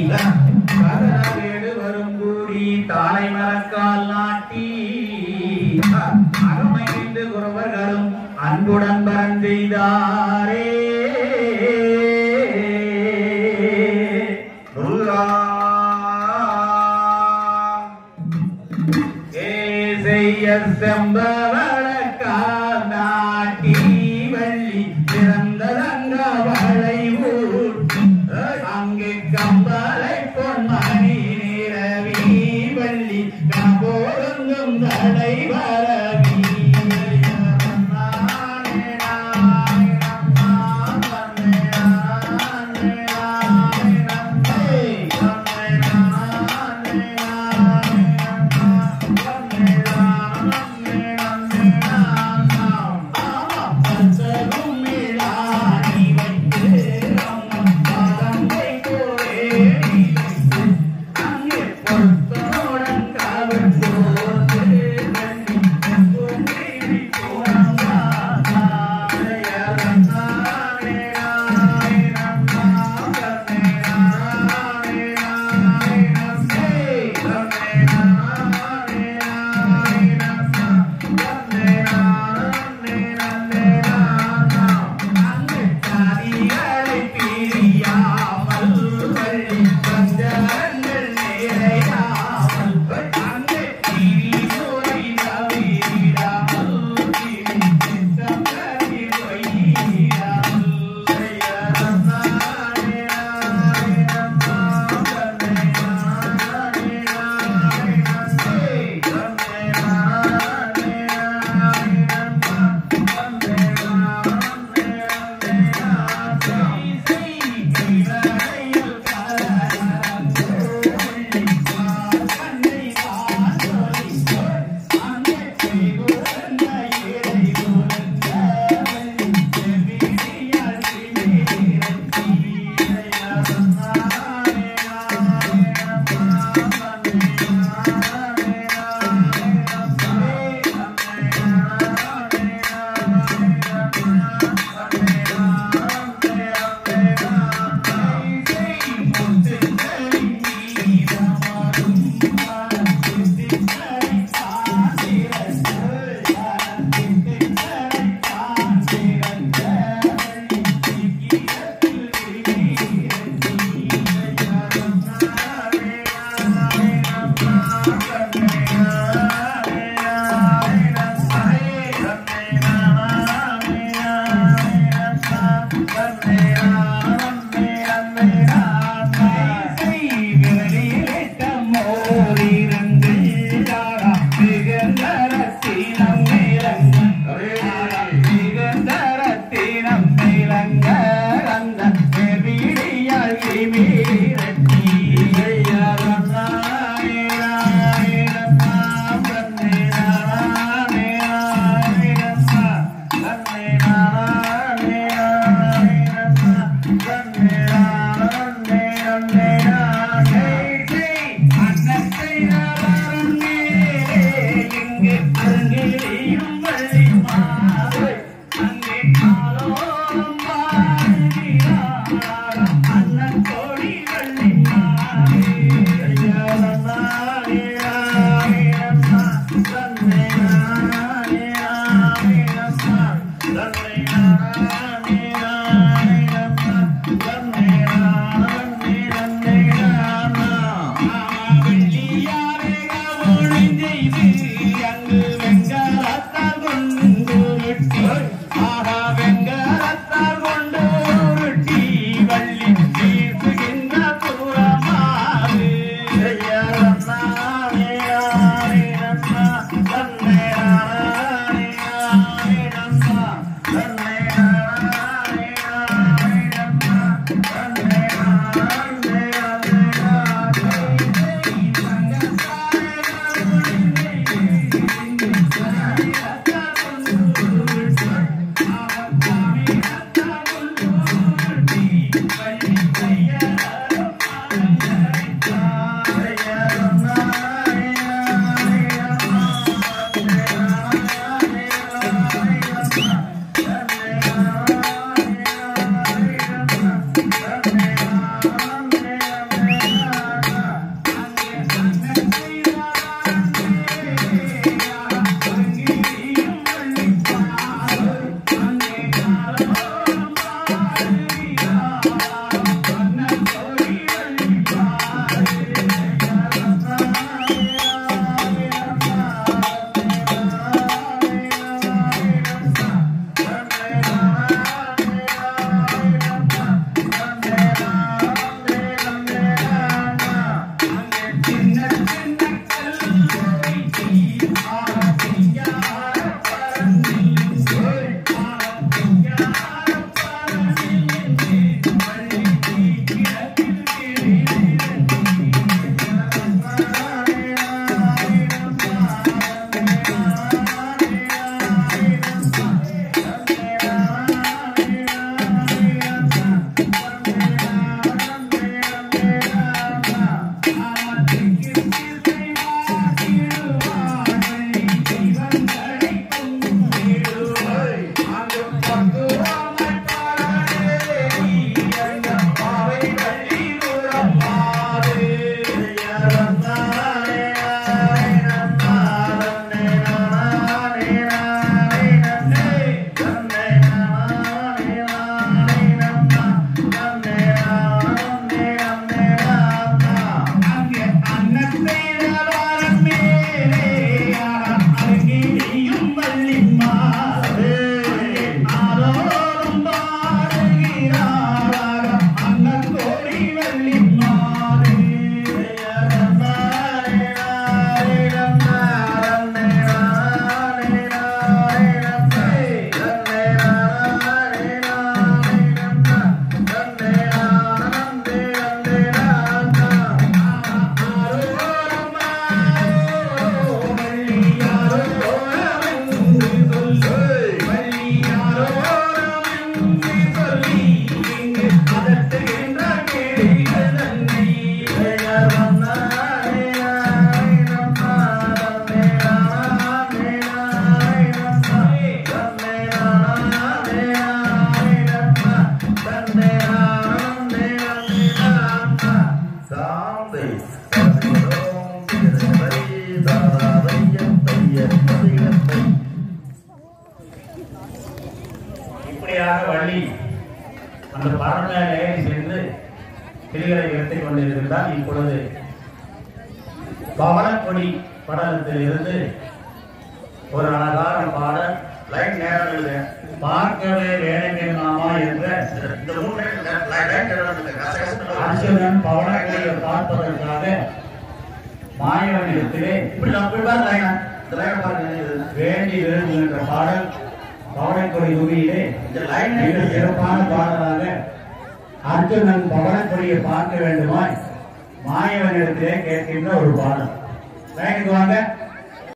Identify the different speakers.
Speaker 1: கதவேடு வரும் கூடி தாளை மரக்கால் நாட்டி அகமைந்து குறவர்களும் அன்புடன் பரந்தெய்தாரே முருகா ஏசைய செம்பவளக்கால் நாட்டி வள்ளி பிறந்ததங்க வளைவூர் அங்கே கம்பலை பொன்மணி நிறவி வள்ளி கம்போருங்கும் தடை வரவி அண்ணன் கோடி
Speaker 2: சாந்தை சசிதோம் திகதரை தாராதையம் தையம் பதிகத்தை
Speaker 1: இப்படியாக வள்ளி அந்த பரம ஏறி சென்று கிளிகளை எடுத்துக் கொண்டிருக்கின்றால் இப்பொழுது பவனக்கொடி படலத்தில் இருந்து ஒரு அழகான பாடல்
Speaker 2: லைன் நேரம் இல்லை
Speaker 1: பார்க்கவே வேணுமே மாமா என்ற
Speaker 2: இந்த மூணு லைன் லைன் நேரம் இல்லை கசகசன்னு
Speaker 1: அர்ஜுனன் பவனக்கொடியை பார்ப்பதற்காக மாயவனிடத்திலே
Speaker 2: இப்படி நான் போய் பாருங்க லைனா இந்த லைனை பாருங்க இது
Speaker 1: வேண்டி விரும்புகின்ற பாடல் பவனக்கொடி துணியிலே
Speaker 2: இந்த லைன்
Speaker 1: மிக சிறப்பான பாடலாக அர்ஜுனன் பவனக்கொடியை பார்க்க வேண்டுமாய் மாயவனிடத்திலே கேட்கின்ற ஒரு பாடல் லைனுக்கு வாங்க